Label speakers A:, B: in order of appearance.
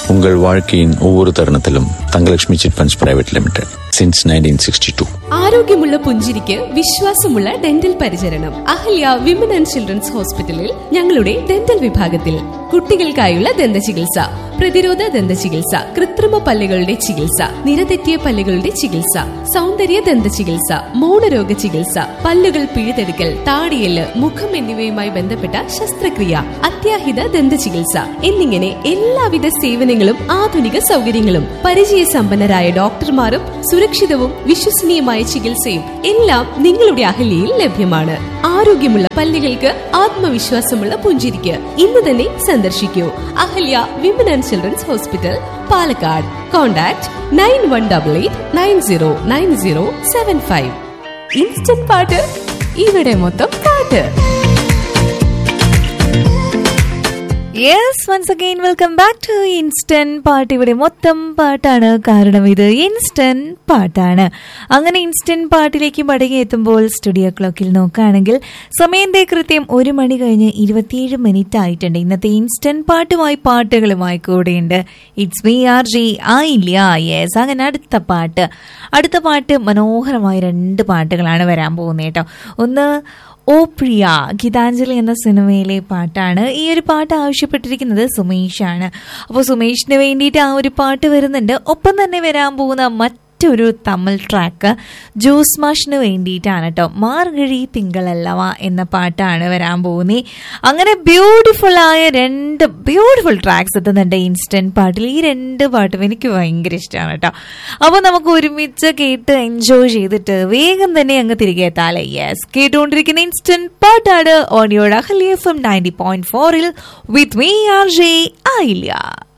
A: உங்கள் வாழ்க்கையின் ஒவ்வொரு தருணத்திலும் Thangalakshmi chit funds private limited since nineteen sixty two
B: ആരോഗ്യമുള്ള പുഞ്ചിരിക്ക് വിശ്വാസമുള്ള ഡെന്റൽ പരിചരണം അഹല്യ വിമൻ ആൻഡ് ചിൽഡ്രൻസ് ഹോസ്പിറ്റലിൽ ഞങ്ങളുടെ ഡെന്റൽ വിഭാഗത്തിൽ കുട്ടികൾക്കായുള്ള ദന്ത ചികിത്സ പ്രതിരോധ ദന്ത ചികിത്സ കൃത്രിമ പല്ലുകളുടെ ചികിത്സ നിരതെറ്റിയ പല്ലുകളുടെ ചികിത്സ സൗന്ദര്യ ദന്ത ചികിത്സ മൗനരോഗ ചികിത്സ പല്ലുകൾ പിഴുതെടുക്കൽ താടിയല് മുഖം എന്നിവയുമായി ബന്ധപ്പെട്ട ശസ്ത്രക്രിയ അത്യാഹിത ദന്ത ചികിത്സ എന്നിങ്ങനെ എല്ലാവിധ സേവനങ്ങളും ആധുനിക സൗകര്യങ്ങളും പരിചയസമ്പന്നരായ ഡോക്ടർമാരും സുരക്ഷിതവും വിശ്വസനീയമായ ചികിത്സയും എല്ലാം നിങ്ങളുടെ അഹല്യയിൽ ലഭ്യമാണ് ആരോഗ്യമുള്ള പല്ലുകൾക്ക് ആത്മവിശ്വാസമുള്ള പുഞ്ചിരിക്ക് ഇന്ന് തന്നെ സന്ദർശിക്കൂ Ahalya women and children's hospital Palakkad contact nine one double eight nine zero nine zero seven five instant പാട്ട് ഇവിടെ മൊത്തം പാട്ട്
C: yes once again welcome back to instant പാട്ട് ഇവിടെ മൊത്തം പാട്ടാണ് കാരണം ഇത് ഇൻസ്റ്റന്റ് പാട്ടാണ് അങ്ങനെ ഇൻസ്റ്റന്റ് പാട്ടിലേക്ക് മടങ്ങി എത്തുമ്പോൾ സ്റ്റുഡിയോ ക്ലോക്കിൽ നോക്കുകയാണെങ്കിൽ സമയം ദേ കൃത്യം ഒരു മണി കഴിഞ്ഞ് ഇരുപത്തിയേഴ് മിനിറ്റ് ആയിട്ടുണ്ട് ഇന്നത്തെ ഇൻസ്റ്റന്റ് പാട്ടുമായി പാട്ടുകളുമായി കൂടെയുണ്ട് ഇറ്റ്സ് മീ ആർ ജി ആയില്ല യെസ് അങ്ങനെ അടുത്ത പാട്ട് അടുത്ത പാട്ട് മനോഹരമായ രണ്ട് പാട്ടുകളാണ് വരാൻ പോകുന്നത് കേട്ടോ ഒന്ന് ഓ പ്രിയ ഗീതാഞ്ജലി എന്ന സിനിമയിലെ പാട്ടാണ് ഈ ഒരു പാട്ട് ആവശ്യപ്പെട്ടിരിക്കുന്നത് സുമേഷാണ് അപ്പോൾ സുമേഷിന് വേണ്ടിയിട്ട് ആ ഒരു പാട്ട് വരുന്നുണ്ട് ഒപ്പം തന്നെ വരാൻ പോകുന്ന മറ്റൊരു തമിഴ് ട്രാക്ക് ജോസ് മാഷിന് വേണ്ടിയിട്ടാണ് കേട്ടോ മാർഗഴി തിങ്കളല്ലവ എന്ന പാട്ടാണ് വരാൻ പോകുന്നത് അങ്ങനെ ബ്യൂട്ടിഫുൾ ആയ രണ്ട് ബ്യൂട്ടിഫുൾ ട്രാക്സ് എത്തുന്നുണ്ട് ഇൻസ്റ്റന്റ് പാട്ടിൽ ഈ രണ്ട് പാട്ടും എനിക്ക് ഭയങ്കര ഇഷ്ടമാണ് കേട്ടോ അപ്പോൾ നമുക്ക് ഒരുമിച്ച് കേട്ട് എൻജോയ് ചെയ്തിട്ട് വേഗം തന്നെ അങ്ങ് തിരികെ എത്താലേ യെസ് കേട്ടുകൊണ്ടിരിക്കുന്ന ഇൻസ്റ്റന്റ് പാട്ടാണ് ഓഡിയോയുടെ Ahalya F M ninety point ഫോറിൽ വിത്ത് മീ ആർ ജെ ആയില്ല